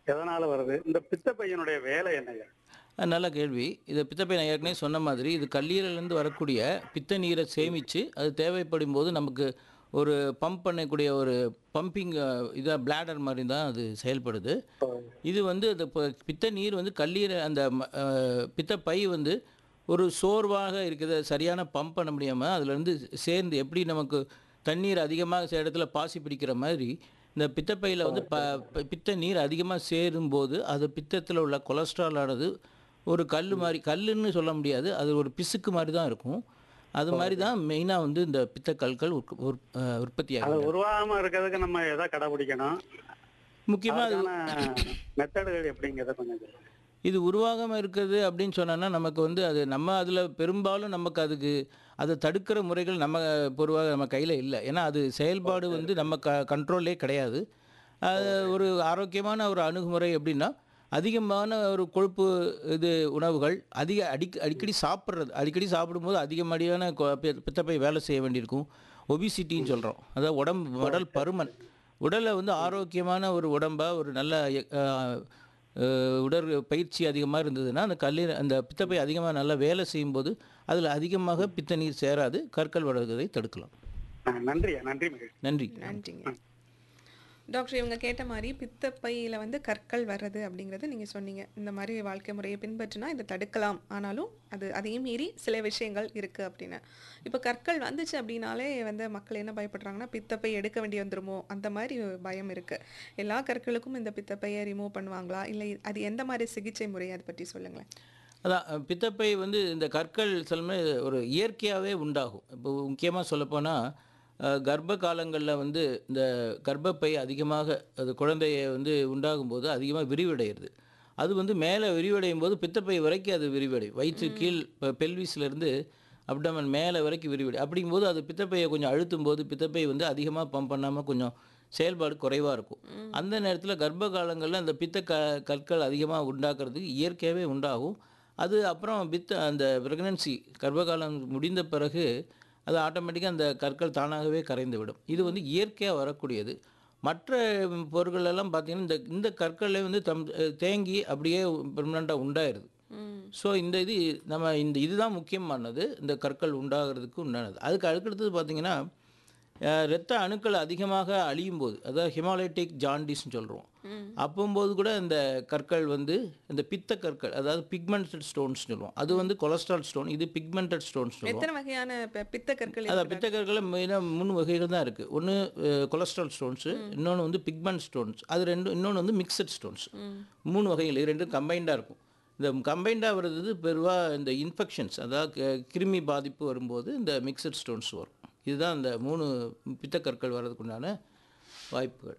எதனால வருது இந்த பித்த பையனுடைய வேலை என்னையா அஹ் நல்ல கேள்வி இதை பித்தப்பை நான் ஏற்கனவே சொன்ன மாதிரி இது கல்லீரலேருந்து வரக்கூடிய பித்த நீரை சேமித்து அது தேவைப்படும் போது நமக்கு ஒரு பம்ப் பண்ணக்கூடிய ஒரு பம்பிங் இதாக பிளாடர் மாதிரி தான் அது செயல்படுது இது வந்து அந்த ப- பித்த நீர் வந்து கல்லீர அந்த ம- அஹ், பித்தப்பை வந்து ஒரு சோர்வாக இருக்கிறத சரியான பம்ப் பண்ண முடியாமல் அதுலேருந்து சேர்ந்து எப்படி நமக்கு தண்ணீர் அதிகமாக சில இடத்துல பாசி பிடிக்கிற மாதிரி இந்த பித்தப்பையில் வந்து ப ப- பித்த நீர் அதிகமாக சேரும்போது அது பித்தத்தில் உள்ள கொலஸ்ட்ரால் ஆனது ஒரு கல் மாதிரி கல்லுன்னு சொல்ல முடியாது அது ஒரு பிசுக்கு மாதிரி தான் இருக்கும் அது மாதிரி தான் மெயினாக வந்து இந்த பித்தக்கற்கள் உற்ப- உற்- அஹ் உற்பத்தி அது ஆகும் உருவாகாம இருக்கிறதுக்கு நம்ம எதை கடைபிடிக்கணும் முக்கியமாக அது அதுக்கான மெத்தடுகள் எப்படிங்கிறத கொஞ்சம் சொல்லுங்க. இது உருவாகாமல் இருக்குது அப்படின்னு சொன்னோன்னா நமக்கு வந்து அது நம்ம அதில் பெரும்பாலும் நமக்கு அதுக்கு அதை தடுக்கிற முறைகள் நம்ம பொதுவாக நம்ம கையில் இல்லை ஏன்னா அது செயல்பாடு வந்து நம்ம க கண்ட்ரோல்லே கிடையாது அது ஒரு ஆரோக்கியமான ஒரு அணுகுமுறை எப்படின்னா அதிகமான ஒரு கொழுப்பு இது உணவுகள் அதிக அடிக்க அடிக்கடி சாப்பிட்றது அடிக்கடி சாப்பிடும்போது அதிகமடியான கொ- பி- பித்தப்பை வேலை செய்ய வேண்டியிருக்கும் ஒபிசிட்டின்னு சொல்கிறோம் அதாவது உடம்பு உடல் பருமன் உடலை வந்து ஆரோக்கியமான ஒரு உடம்பா ஒரு நல்ல அஹ், அஹ், உடற் பயிற்சி அதிகமாக இருந்ததுன்னா அந்த கல்லீர அந்த பித்தப்பை அதிகமாக நல்லா வேலை செய்யும்போது அதில் அதிகமாக பித்த நீர் சேராது கற்கள் வளர்வதை தடுக்கலாம் ஆ, நன்றியா நன்றி மகிழ்ச்சி நன்றி நன்றிங்க டாக்டர் இவங்க கேட்ட மாதிரி பித்தப்பையில் வந்து கற்கள் வர்றது அப்படிங்கிறது நீங்கள் சொன்னீங்க இந்த மாதிரி வாழ்க்கை முறையை பின்பற்றினா இதை தடுக்கலாம் ஆனாலும் அது அதையும் மீறி சில விஷயங்கள் இருக்குது அப்படின்னு இப்போ கற்கள் வந்துச்சு அப்படின்னாலே வந்து மக்கள் என்ன பயப்படுறாங்கன்னா பித்தப்பை எடுக்க வேண்டி வந்துருமோ அந்த மாதிரி ஒரு பயம் இருக்குது எல்லா கற்களுக்கும் இந்த பித்தப்பையை ரிமூவ் பண்ணுவாங்களா இல்லை அது எந்த மாதிரி சிகிச்சை முறை அதை பற்றி சொல்லுங்களேன் அதான் அஹ், பித்தப்பை வந்து இந்த கற்கள் சிலமே ஒரு இயற்கையாகவே உண்டாகும் இப்போ முக்கியமாக சொல்லப்போனால் கர்ப்ப காலங்களில் வந்து இந்த கர்ப்பப்பை அதிகமாக அது குழந்தைய வந்து உண்டாகும்போது அதிகமாக விரிவடைகிறது அது வந்து மேலே விரிவடையும் போது பித்தப்பை வரைக்கும் அது விரிவடையும் வயிற்று கீழ் இப்போ பெல்விஸ்லேருந்து அப்டமன் மேலே வரைக்கும் விரிவடை அப்படிங்கும்போது அது பித்தப்பையை கொஞ்சம் அழுத்தும் போது பித்தப்பை வந்து அதிகமாக பம்ப் பண்ணாமல் கொஞ்சம் செயல்பாடு குறைவாக இருக்கும் அந்த நேரத்தில் கர்ப்ப காலங்களில் அந்த பித்த க கற்கள் அதிகமாக உண்டாக்குறதுக்கு இயற்கையாகவே உண்டாகும் அது அப்புறம் பித்த அந்த ப்ரெக்னன்சி கர்ப்பகாலம் முடிந்த பிறகு அது ஆட்டோமேட்டிக்காக அந்த கற்கள் தானாகவே கரைந்து விடும் இது வந்து இயற்கையாக வரக்கூடியது மற்ற பொருட்கள் எல்லாம் பார்த்தீங்கன்னா இந்த இந்த கற்களே வந்து தம் தேங்கி அப்படியே பெர்மனண்ட்டாக உண்டாயிருது ஸோ இந்த இது நம்ம இந்த இதுதான் முக்கியமானது இந்த கற்கள் உண்டாகிறதுக்கு உண்டானது அதுக்கு அடுத்தது பார்த்தீங்கன்னா அஹ், இரத்த அணுக்கள் அதிகமாக அழியும் போது அதாவது ஹிமாலயட்டிக் ஜாண்டிஸ்னு சொல்கிறோம் அப்போம்போது கூட இந்த கற்கள் வந்து இந்த பித்த கற்கள் அதாவது பிக்மெண்டட் ஸ்டோன்ஸ் சொல்லுவோம் அது வந்து கொலஸ்ட்ரால் ஸ்டோன் இது பிக்மெண்டட் ஸ்டோன்ஸ் சொல்லுவோம் எத்தனை வகையான பி- பித்த கற்கள் அதான் பித்தக்கற்களை மெயினாக மூணு வகைகள் தான் இருக்குது ஒன்று கொலஸ்ட்ரால் ஸ்டோன்ஸு இன்னொன்று வந்து பிக்மெண்ட் ஸ்டோன்ஸ் அது ரெண்டும் இன்னொன்று வந்து மிக்சட் ஸ்டோன்ஸ் மூணு வகைகள் இது ரெண்டும் கம்பைண்டாக இருக்கும் இந்த கம்பைண்டாக வர்றது பெருவாக இந்த இன்ஃபெக்ஷன்ஸ் அதாவது க- கிருமி பாதிப்பு வரும்போது இந்த மிக்சட் ஸ்டோன்ஸ் வரும் இதுதான் இந்த மூணு பித்தக்கற்கள் வர்றதுக்குண்டான வாய்ப்புகள்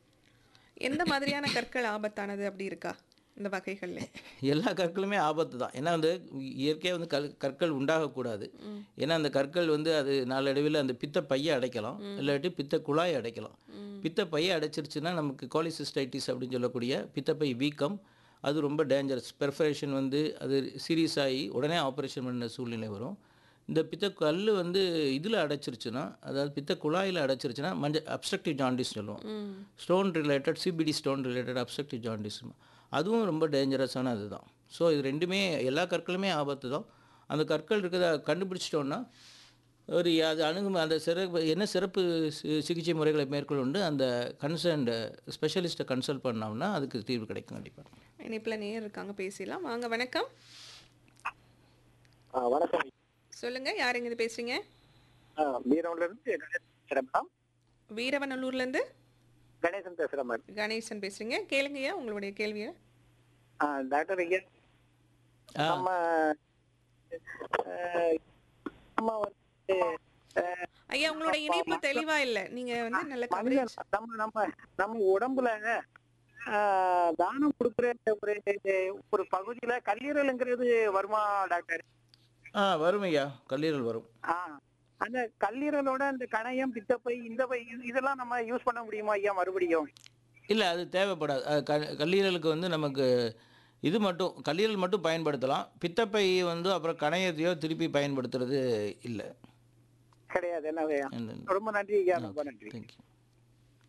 எந்த மாதிரியான கற்கள் ஆபத்தானது அப்படி இருக்கா இந்த வகைகள்ல எல்லா கற்களுமே ஆபத்து தான் ஏன்னா வந்து இயற்கையாக வந்து கல் கற்கள் உண்டாகக்கூடாது ஏன்னா அந்த கற்கள் வந்து அது நாளடைவில் அந்த பித்த பையை அடைக்கலாம் இல்லாட்டி பித்த குழாயை அடைக்கலாம் பித்த பையை அடைச்சிருச்சுன்னா நமக்கு கோலிசிஸ்டைட்டிஸ் அப்படின்னு சொல்லக்கூடிய பித்தப்பை வீக்கம் அது ரொம்ப டேஞ்சரஸ் பெர்ஃபரேஷன் வந்து அது சீரியஸ் ஆகி உடனே ஆப்ரேஷன் பண்ண சூழ்நிலை வரும் இந்த பித்த கல் வந்து இதில் அடைச்சிருச்சுன்னா அதாவது பித்த குழாயில் அடைச்சிருச்சுன்னா மஞ்சள் அப்ஸ்ட்ரக்டிவ் ஜாண்டிஸ் சொல்லுவோம் stone related CBD stone related obstructive jaundice அதுவும் ரொம்ப டேஞ்சரஸான அதுதான் ஸோ இது ரெண்டுமே எல்லா கற்களுமே ஆபத்து தான் அந்த கற்கள் இருக்கிறத கண்டுபிடிச்சிட்டோன்னா ஒரு அது அணுகும் அந்த சிறப்பு என்ன சிறப்பு சி- சிகிச்சை முறைகளை மேற்கொண்டு அந்த கன்சர்ன்டு ஸ்பெஷலிஸ்ட்டை கன்சல்ட் பண்ணோம்னா அதுக்கு தீர்வு கிடைக்கும் கண்டிப்பாக இணைப்பில் நேர் இருக்காங்க பேசிடலாம் வாங்க வணக்கம் ஆ, வணக்கம் சொல்லுங்க யார் எங்க பேசுறீங்க ஆ, பீரவன்ல இருந்து கணேசன் பேசுறேன் மேடம் வீரவநல்லூர்ல இருந்து கணேசன் பேசுறேன் மேடம் கணேசன் பேசுறீங்க கேளுங்கய்யா உங்களுடைய கேள்வியை ஆ, டாக்டர் ஐயா ஆ. நம்ம ஆ, நம்ம வந்து ஆ, ஐயா உங்களோட இணைப்பு தெளிவா இல்ல நீங்க வந்து நல்ல மனிதன் கவரேஜ் நம்ம நம்ம நம்ம உடம்புல ஆ, தானம் கொடுக்குற ஒரு ஒரு பகுதியில கல்லீரல்ங்கிறது வருமா டாக்டர் ஆ வரும் ஐயா கல்லீரல் வரும் ஆ அந்த கல்லீரலோட அந்த கணையம் பித்தப்பை இந்த பை இது- இதெல்லாம் நம்ம யூஸ் பண்ண முடியுமா ஐயா மறுபடியும் இல்லை அது தேவைப்படாது அது க கல்லீரலுக்கு வந்து நமக்கு இது மட்டும் கல்லீரல் மட்டும் பயன்படுத்தலாம் பித்தப்பை வந்து அப்புறம் கணையத்தையோ திருப்பி பயன்படுத்துறது இல்லை கிடையாது என்ன ஐயா ரொம்ப நன்றி ஐயா ரொம்ப நன்றி தேங்க்யூ